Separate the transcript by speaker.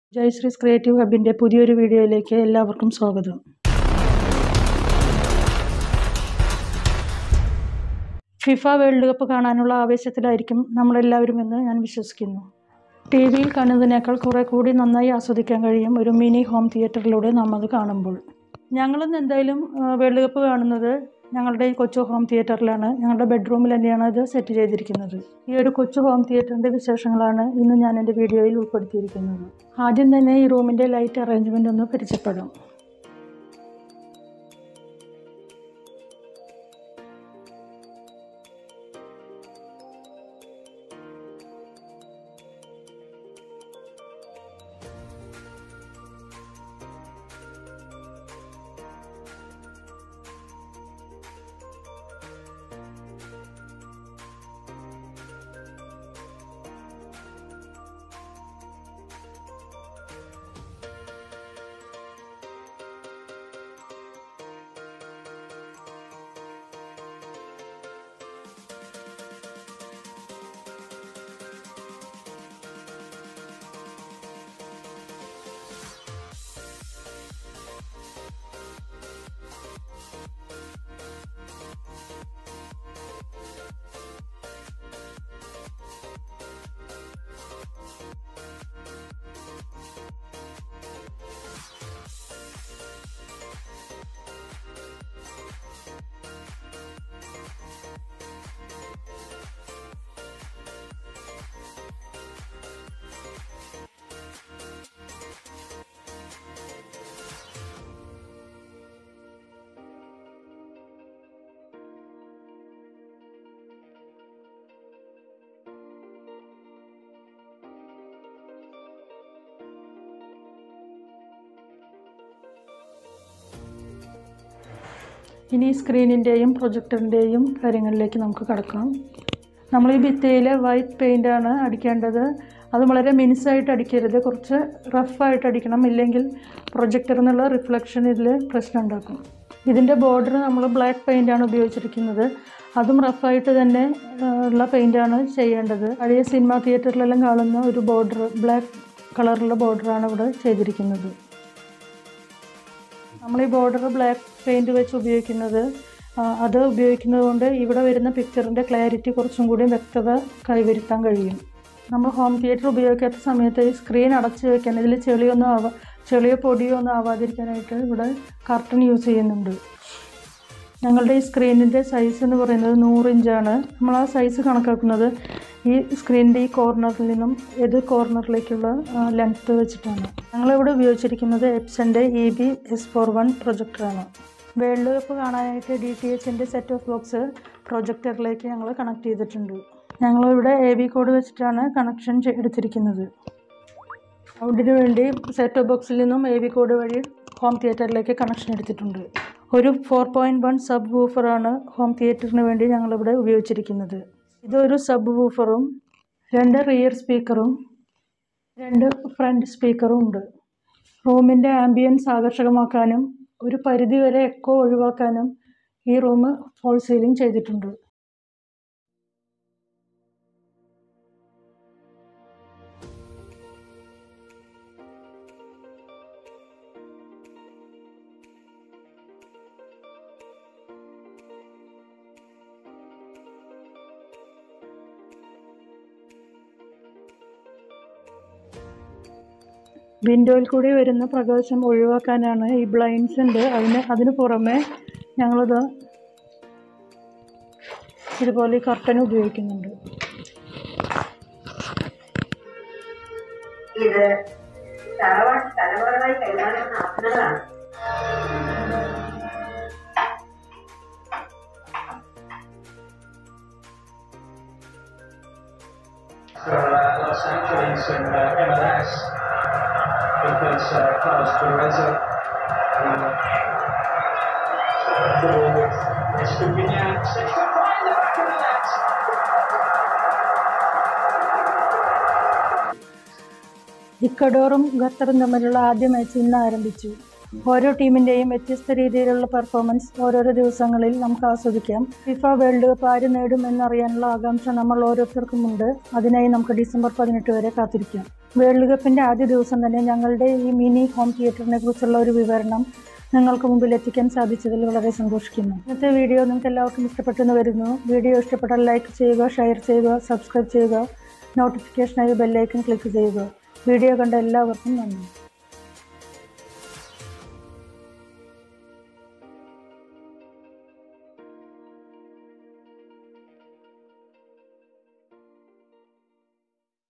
Speaker 1: ജയശ്രീസ് creative ഹബിൻ്റെ പുതിയൊരു വീഡിയോയിലേക്ക് എല്ലാവർക്കും സ്വാഗതം ഫിഫ വേൾഡ് കപ്പ് കാണാനുള്ള ആവേശത്തിലായിരിക്കും നമ്മളെല്ലാവരും എന്ന് ഞാൻ വിശ്വസിക്കുന്നു ടി വിയിൽ കാണുന്നതിനേക്കാൾ കുറേ കൂടി നന്നായി ആസ്വദിക്കാൻ കഴിയും ഒരു മിനി ഹോം തിയേറ്ററിലൂടെ നാം അത് കാണുമ്പോൾ ഞങ്ങളിന്ന് എന്തായാലും ആ, വേൾഡ് കപ്പ് കാണുന്നത് ഞങ്ങളുടെ ഈ കൊച്ചു ഹോം തിയേറ്ററിലാണ് ഞങ്ങളുടെ ബെഡ്റൂമിൽ തന്നെയാണ് ഇത് സെറ്റ് ചെയ്തിരിക്കുന്നത് ഈ ഒരു കൊച്ചു ഹോം തിയേറ്ററിൻ്റെ വിശേഷങ്ങളാണ് ഇന്ന് ഞാൻ എൻ്റെ വീഡിയോയിൽ ഉൾപ്പെടുത്തിയിരിക്കുന്നത് ആദ്യം തന്നെ ഈ റൂമിൻ്റെ ലൈറ്റ് അറേഞ്ച്മെൻ്റ് ഒന്ന് പരിചയപ്പെടാം ഇനി സ്ക്രീനിൻ്റെയും പ്രൊജക്ടറിൻ്റെയും കാര്യങ്ങളിലേക്ക് നമുക്ക് കടക്കാം നമ്മൾ ഈ ഭിത്തിയിൽ വൈറ്റ് പെയിൻ്റാണ് അടിക്കേണ്ടത് അത് വളരെ മിനുസായിട്ട് അടിക്കരുത് കുറച്ച് റഫായിട്ട് അടിക്കണം ഇല്ലെങ്കിൽ പ്രൊജക്ടറിൽ നിന്നുള്ള റിഫ്ലക്ഷൻ ഇതിൽ പ്രശ്നം ഉണ്ടാക്കും ഇതിൻ്റെ ബോർഡർ നമ്മൾ ബ്ലാക്ക് പെയിൻ്റാണ് ഉപയോഗിച്ചിരിക്കുന്നത് അതും റഫായിട്ട് തന്നെ ആ, ഉള്ള പെയിൻ്റാണ് ചെയ്യേണ്ടത് പഴയ സിനിമ തിയേറ്ററിലെല്ലാം കാണുന്ന ഒരു ബോർഡർ ബ്ലാക്ക് കളറുള്ള ബോർഡറാണ് ഇവിടെ ചെയ്തിരിക്കുന്നത് നമ്മൾ ഈ ബോർഡർ ബ്ലാക്ക് പെയിൻറ് വെച്ച് ഉപയോഗിക്കുന്നത് ആ, അത് ഉപയോഗിക്കുന്നത് കൊണ്ട് ഇവിടെ വരുന്ന പിക്ചറിൻ്റെ ക്ലാരിറ്റി കുറച്ചും കൂടി വ്യക്തത കൈവരുത്താൻ കഴിയും നമ്മൾ ഹോം തിയേറ്റർ ഉപയോഗിക്കാത്ത സമയത്ത് ഈ സ്ക്രീൻ അടച്ചു വെക്കാൻ ഇതിൽ ചെളിയൊന്നും ആവാ ചെളിയോ പൊടിയോ ഒന്നും ആവാതിരിക്കാനായിട്ട് ഇവിടെ കർട്ടൻ യൂസ് ചെയ്യുന്നുണ്ട് ഞങ്ങളുടെ ഈ സ്ക്രീനിൻ്റെ സൈസ് എന്ന് പറയുന്നത് നൂറ് ഇഞ്ചാണ് നമ്മൾ ആ സൈസ് കണക്കാക്കുന്നത് ഈ സ്ക്രീനിൻ്റെ ഈ കോർണറിൽ നിന്നും എതിർ കോർണറിലേക്കുള്ള ലെങ്ത്ത് വെച്ചിട്ടാണ് ഞങ്ങളിവിടെ ഉപയോഗിച്ചിരിക്കുന്നത് എപ്സൻ്റെ E B S four one പ്രൊജക്ടറാണ് വേൾഡ് കപ്പ് കാണാനായിട്ട് ഡി ടി എച്ചിൻ്റെ സെറ്റ് ഓഫ് ബോക്സ് പ്രൊജക്ടറിലേക്ക് ഞങ്ങൾ കണക്ട് ചെയ്തിട്ടുണ്ട് ഞങ്ങളിവിടെ എ ബി കോഡ് വെച്ചിട്ടാണ് കണക്ഷൻ എടുത്തിരിക്കുന്നത് സൗണ്ടിന് വേണ്ടി സെറ്റ് ഓഫ് ബോക്സിൽ നിന്നും എ ബി കോഡ് വഴി ഹോം തിയേറ്ററിലേക്ക് കണക്ഷൻ എടുത്തിട്ടുണ്ട് ഒരു ഫോർ പോയിൻറ്റ് വൺ സബ് വൂഫറാണ് ഹോം തിയേറ്ററിന് വേണ്ടി ഞങ്ങളിവിടെ ഉപയോഗിച്ചിരിക്കുന്നത് ഇതൊരു സബ് വൂഫറും രണ്ട് റിയർ സ്പീക്കറും രണ്ട് ഫ്രണ്ട് സ്പീക്കറും ഉണ്ട് റൂമിൻ്റെ ആംബിയൻസ് ആകർഷകമാക്കാനും ഒരു പരിധിവരെ എക്കോ ഒഴിവാക്കാനും ഈ റൂം ഫോൾ സീലിംഗ് ചെയ്തിട്ടുണ്ട് വിൻഡോയിൽ കൂടി വരുന്ന പ്രകാശം ഒഴിവാക്കാനാണ് ഈ ബ്ലൈൻഡ്സ് ഉണ്ട് അതിന് അതിന് പുറമെ ഞങ്ങളിത് ഇതുപോലെ ഈ കർട്ടൻ ഉപയോഗിക്കുന്നുണ്ട്
Speaker 2: ഇത് തലവ തലമുറകളായി കൈമാറുന്ന ആസനങ്ങളാണ്
Speaker 3: for uh, Los Angeles and uh, MLS because uh, Carlos Pereza uh, the ball with Estupinian six foot right in the back of the net.
Speaker 1: ഇക്കഡോറും ഖത്തറും തമ്മിലുള്ള ആദ്യ മാച്ച് ഇന്ന് ആരംഭിച്ചു ഓരോ ടീമിൻ്റെയും വ്യത്യസ്ത രീതിയിലുള്ള പെർഫോമൻസ് ഓരോരോ ദിവസങ്ങളിൽ നമുക്ക് ആസ്വദിക്കാം ഫിഫ വേൾഡ് കപ്പ് ആര് നേടും എന്നറിയാനുള്ള ആകാംക്ഷ നമ്മൾ ഓരോരുത്തർക്കുമുണ്ട് അതിനായി നമുക്ക് ഡിസംബർ പതിനെട്ട് വരെ കാത്തിരിക്കാം വേൾഡ് കപ്പിൻ്റെ ആദ്യ ദിവസം തന്നെ ഞങ്ങളുടെ ഈ മിനി ഹോം തിയേറ്ററിനെ കുറിച്ചുള്ള ഒരു വിവരണം നിങ്ങൾക്ക് മുമ്പിൽ എത്തിക്കാൻ സാധിച്ചതിൽ വളരെ സന്തോഷിക്കുന്നു ഇന്നത്തെ വീഡിയോ നിങ്ങൾക്ക് എല്ലാവർക്കും ഇഷ്ടപ്പെട്ടെന്ന് വരുന്നു വീഡിയോ ഇഷ്ടപ്പെട്ടാൽ ലൈക്ക് ചെയ്യുക ഷെയർ ചെയ്യുക സബ്സ്ക്രൈബ് ചെയ്യുക നോട്ടിഫിക്കേഷനായി ബെല്ലൈക്കൺ ക്ലിക്ക് ചെയ്യുക വീഡിയോ കണ്ട എല്ലാവർക്കും നന്ദി